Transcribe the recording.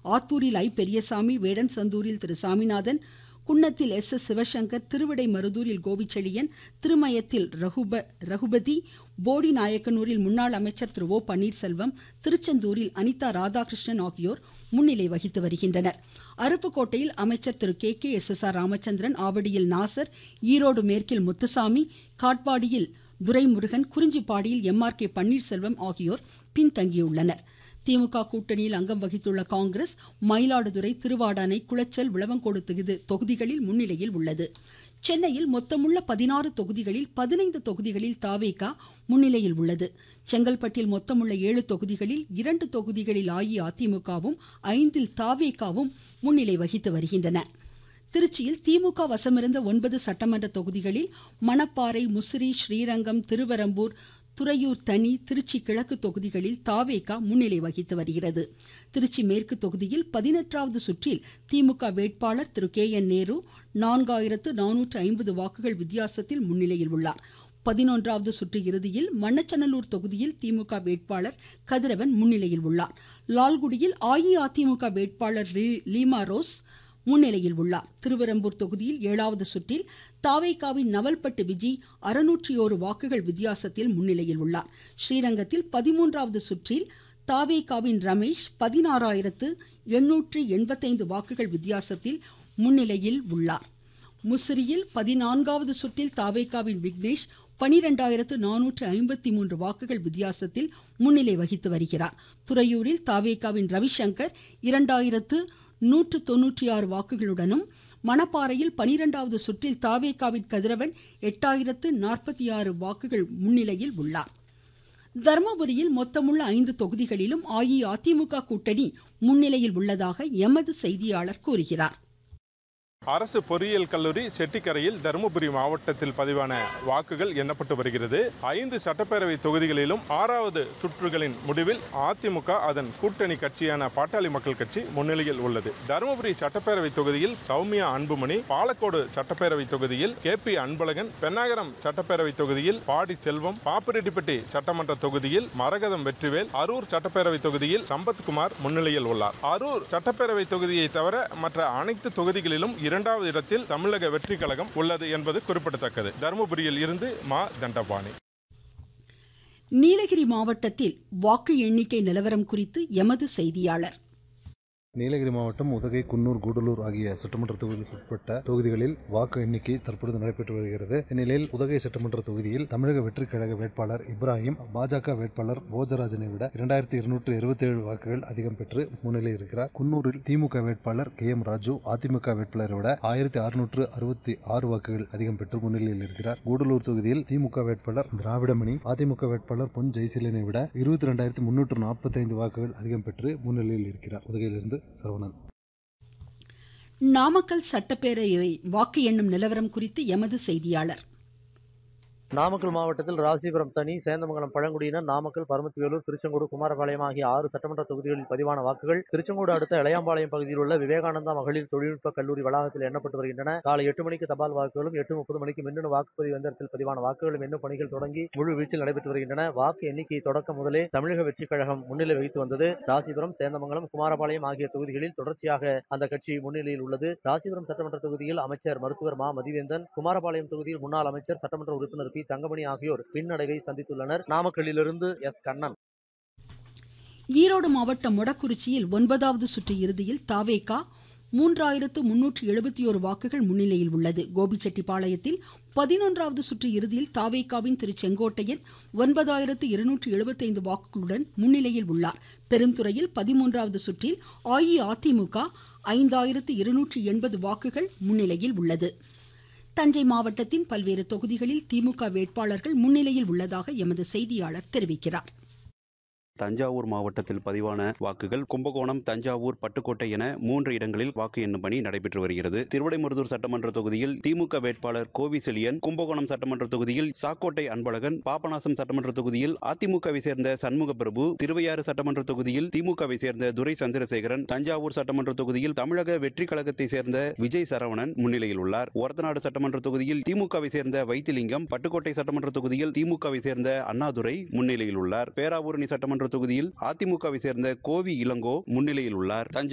ஆத்தூரில் I Periyasamy வேடன்சந்தூரில் திரு சாமிநாதன் குன்னத்தில் S S Sivasankar திருவிடைமருதூரில் கோவிச்செழியன் திருமயத்தில் ரகுப ரகுபதி போடி நாயக்கனூரில் முன்னாள் அமைச்சர் திரு ஓ பன்னீர்செல்வம் திருச்செந்தூரில் அனிதா ராதாகிருஷ்ணன் ஆகியோர் முன்னிலை வகித்து வருகின்றனர் அருப்புக்கோட்டையில் அமைச்சர் Thiru K K S S R Ramachandran ஆவடியில் நாசர் ஈரோடு மேற்கில் முத்துசாமி காட்பாடியில் துரைமுருகன் குறிஞ்சிப்பாடியில் எம் ஆர் கே பன்னீர்செல்வம் ஆகியோர் பின்தங்கியுள்ளனர் திமுக கூட்டணியில் அங்கம் வகித்துள்ள காங்கிரஸ் மயிலாடுதுறை திருவாடானை குளச்சல் விளவங்கோடு தொகுதிகளில் முன்னிலையில் உள்ளது சென்னையில் மொத்தமுள்ள பதினாறு தொகுதிகளில் பதினைந்து தொகுதிகளில் தாவேகா முன்னிலையில் உள்ளது செங்கல்பட்டில் மொத்தமுள்ள ஏழு தொகுதிகளில் இரண்டு தொகுதிகளில் அஇஅதிமுகவும் ஐந்தில் தாவேகாவும் முன்னிலை வகித்து வருகின்றன திருச்சியில் திமுக வசமிருந்த ஒன்பது சட்டமன்ற தொகுதிகளில் மணப்பாறை முசிறி ஸ்ரீரங்கம் திருவரம்பூர் துறையூர் தனி திருச்சி கிழக்கு தொகுதிகளில் தாவேகா முன்னிலை வகித்து வருகிறது திருச்சி மேற்கு தொகுதியில் பதினெட்டாவது சுற்றில் திமுக வேட்பாளர் திரு கே என் நேரு நான்காயிரத்து நானூற்று ஐம்பது வாக்குகள் வித்தியாசத்தில் முன்னிலையில் உள்ளார் பதினொன்றாவது சுற்று இறுதியில் மண்ணச்சநல்லூர் தொகுதியில் திமுக வேட்பாளர் கதிரவன் முன்னிலையில் உள்ளார் லால்குடியில் அஇஅதிமுக வேட்பாளர் லீமா ரோஸ் முன்னிலையில் உள்ளார் திருவரம்பூர் தொகுதியில் ஏழாவது சுற்றில் தாவேகாவின் நவல்பட்டு விஜி அறுநூற்றி ஓரு வாக்குகள் வித்தியாசத்தில் முன்னிலையில் உள்ளார் ஸ்ரீரங்கத்தில் பதிமூன்றாவது சுற்றில் தாவேகாவின் ரமேஷ் பதினாறாயிரத்து எண்ணூற்று எண்பத்தைந்து வாக்குகள் வித்தியாசத்தில் முன்னிலையில் உள்ளார் முசிறியில் பதினான்காவது சுற்றில் தாவேகாவின் விக்னேஷ் பனிரெண்டாயிரத்து நானூற்று ஐம்பத்தி மூன்று வாக்குகள் வித்தியாசத்தில் முன்னிலை வகித்து வருகிறார் துறையூரில் தாவேகாவின் ரவிசங்கர் இரண்டாயிரத்து நூற்று தொன்னூற்றி ஆறு வாக்குகளுடனும் மணப்பாறையில் பனிரெண்டாவது சுற்றில் தாவேகாவின் கதிரவன் எட்டாயிரத்து நாற்பத்தி ஆறு வாக்குகள் முன்னிலையில் உள்ளார் தர்மபுரியில் மொத்தமுள்ள ஐந்து தொகுதிகளிலும் அஇஅதிமுக கூட்டணி முன்னிலையில் உள்ளதாக எமது செய்தியாளர் கூறுகிறார் அரசு பொறியியல் கல்லூரி செட்டிக்கரையில் தருமபுரி மாவட்டத்தில் பதிவான வாக்குகள் எண்ணப்பட்டு வருகிறது ஐந்து சட்டப்பேரவை தொகுதிகளிலும் ஆறாவது சுற்றுகளின் முடிவில் அதிமுக அதன் கூட்டணி கட்சியான பாட்டாளி மக்கள் கட்சி முன்னிலையில் உள்ளது தருமபுரி சட்டப்பேரவை தொகுதியில் சௌமியா அன்புமணி பாலக்கோடு சட்டப்பேரவை தொகுதியில் கே பி அன்பழகன் பெண்ணாகரம் சட்டப்பேரவை தொகுதியில் பாடி செல்வம் பாப்பிரெட்டிப்பட்டி சட்டமன்ற தொகுதியில் மரகதம் வெற்றிவேல் அரூர் சட்டப்பேரவை தொகுதியில் சம்பத்குமார் முன்னிலையில் உள்ளார் அரூர் சட்டப்பேரவை தொகுதியை தவிர மற்ற அனைத்து தொகுதிகளிலும் இரண்டாவது இடத்தில் தமிழக வெற்றி கழகம் உள்ளது என்பது குறிப்பிடத்தக்கது தருமபுரியில் இருந்து மா தண்டபாணி நீலகிரி மாவட்டத்தில் வாக்கு எண்ணிக்கை நிலவரம் குறித்து எமது செய்தியாளர் நீலகிரி மாவட்டம் உதகை குன்னூர் கூடலூர் ஆகிய சட்டமன்ற தொகுதிகளுக்கு உட்பட்ட தொகுதிகளில் வாக்கு எண்ணிக்கை தற்பொழுது நடைபெற்று வருகிறது இந்நிலையில் உதகை சட்டமன்ற தொகுதியில் தமிழக வெற்றிக் கழக வேட்பாளர் இப்ராஹிம் பாஜக வேட்பாளர் போஜராஜனை விட இரண்டாயிரத்தி இருநூற்று இருபத்தி ஏழு வாக்குகள் அதிகம் பெற்று முன்னிலையில் இருக்கிறார் குன்னூரில் திமுக வேட்பாளர் கே எம் ராஜு அதிமுக வேட்பாளரை விட ஆயிரத்தி அறுநூற்று அறுபத்தி ஆறு வாக்குகள் அதிகம் பெற்று முன்னிலையில் இருக்கிறார் கூடலூர் தொகுதியில் திமுக வேட்பாளர் திராவிடமணி அதிமுக வேட்பாளர் பொன் ஜெயசீலனை விட இருபத்தி இரண்டாயிரத்தி முன்னூற்று நாற்பத்தி ஐந்து வாக்குகள் அதிகம் பெற்று முன்னிலையில் இருக்கிறார் உதகையிலிருந்து சரவணன் நாமக்கல் சட்டப்பேரவை வாக்கு எண்ணும் நிலவரம் குறித்து எமது செய்தியாளர் நாமக்கல் மாவட்டத்தில் ராசிபுரம் தனி சேந்தமங்கலம் பழங்குடியினர் நாமக்கல் பரமத்திவேலூர் திருச்செங்கோடு குமாரபாளையம் ஆகிய ஆறு சட்டமன்ற தொகுதிகளில் பதிவான வாக்குகள் திருச்செங்கோடு அடுத்த இளையாம்பாளையம் பகுதியில் உள்ள விவேகானந்தா மகளிர் தொழில்நுட்ப கல்லூரி வளாகத்தில் எண்ணப்பட்டு வருகின்றன காலை எட்டு மணிக்கு தபால் வாக்குகளும் எட்டு முப்பது மணிக்கு மின்னணு வாக்குப்பதிவு எந்திரத்தில் பதிவான வாக்குகளும் எண்ணும் பணிகள் தொடங்கி முழு வீச்சில் நடைபெற்று வருகின்றன வாக்கு எண்ணிக்கை தொடக்கம் முதலே தமிழக வெற்றிக் கழகம் முன்னிலை வகித்து வந்தது ராசிபுரம் சேந்தமங்கலம் குமாரபாளையம் ஆகிய தொகுதிகளில் தொடர்ச்சியாக அந்த கட்சி முன்னிலையில் உள்ளது ராசிபுரம் சட்டமன்ற தொகுதியில் அமைச்சர் மருத்துவர் மா மதிவேந்தன் குமாரபாளையம் தொகுதியில் முன்னாள் அமைச்சர் சட்டமன்ற உறுப்பினர் பி தங்கமணி ஆகியோர் பின்னடைவை சந்தித்துள்ளனர் நாமக்கல்லிலிருந்து எஸ் கண்ணன் ஈரோடு மாவட்டம் மொடக்குறிச்சியில் ஒன்பதாவது சுற்று இறுதியில் தாவேகா மூன்றாயிரத்து முன்னூற்று எழுபத்தி ஒரு வாக்குகள் முன்னிலையில் உள்ளது கோபிச்செட்டிப்பாளையத்தில் பதினொன்றாவது சுற்று இறுதியில் தாவேகாவின் திரு செங்கோட்டையன் ஒன்பதாயிரத்து இருநூற்று எழுபத்தைந்து வாக்குகளுடன் முன்னிலையில் உள்ளார் பெருந்துறையில் பதிமூன்றாவது சுற்றில் அஇஅதிமுக ஐந்தாயிரத்து இருநூற்று எண்பது வாக்குகள் முன்னிலையில் உள்ளது தஞ்சை மாவட்டத்தின் பல்வேறு தொகுதிகளில் திமுக வேட்பாளர்கள் முன்னிலையில் உள்ளதாக எமது செய்தியாளர் தெரிவிக்கிறார் தஞ்சாவூர் மாவட்டத்தில் பதிவான வாக்குகள் கும்பகோணம் தஞ்சாவூர் பட்டுக்கோட்டை என மூன்று இடங்களில் வாக்கு எண்ணும் பணி நடைபெற்று வருகிறது திருவிடைமுருதூர் சட்டமன்ற தொகுதியில் திமுக வேட்பாளர் கோவி செலியன் கும்பகோணம் சட்டமன்ற தொகுதியில் சாக்கோட்டை அன்பழகன் பாபநாசம் சட்டமன்ற தொகுதியில் அதிமுகவை சேர்ந்த சண்முக பிரபு திருவையாறு சட்டமன்ற தொகுதியில் திமுகவை சேர்ந்த துரை சந்திரசேகரன் தஞ்சாவூர் சட்டமன்ற தொகுதியில் தமிழக வெற்றி கழகத்தை சேர்ந்த விஜய் சரவணன் முன்னிலையில் உள்ளார் ஒரத்தநாடு சட்டமன்ற தொகுதியில் திமுகவை சேர்ந்த வைத்திலிங்கம் பட்டுக்கோட்டை சட்டமன்ற தொகுதியில் திமுகவை சேர்ந்த அண்ணாதுரை முன்னிலையில் உள்ளார் பேராவூரணி சட்டமன்ற தொகுதியில் அதிமுகவை சேர்ந்த கோவி இளங்கோ முன்னிலையில் உள்ளார் தஞ்சை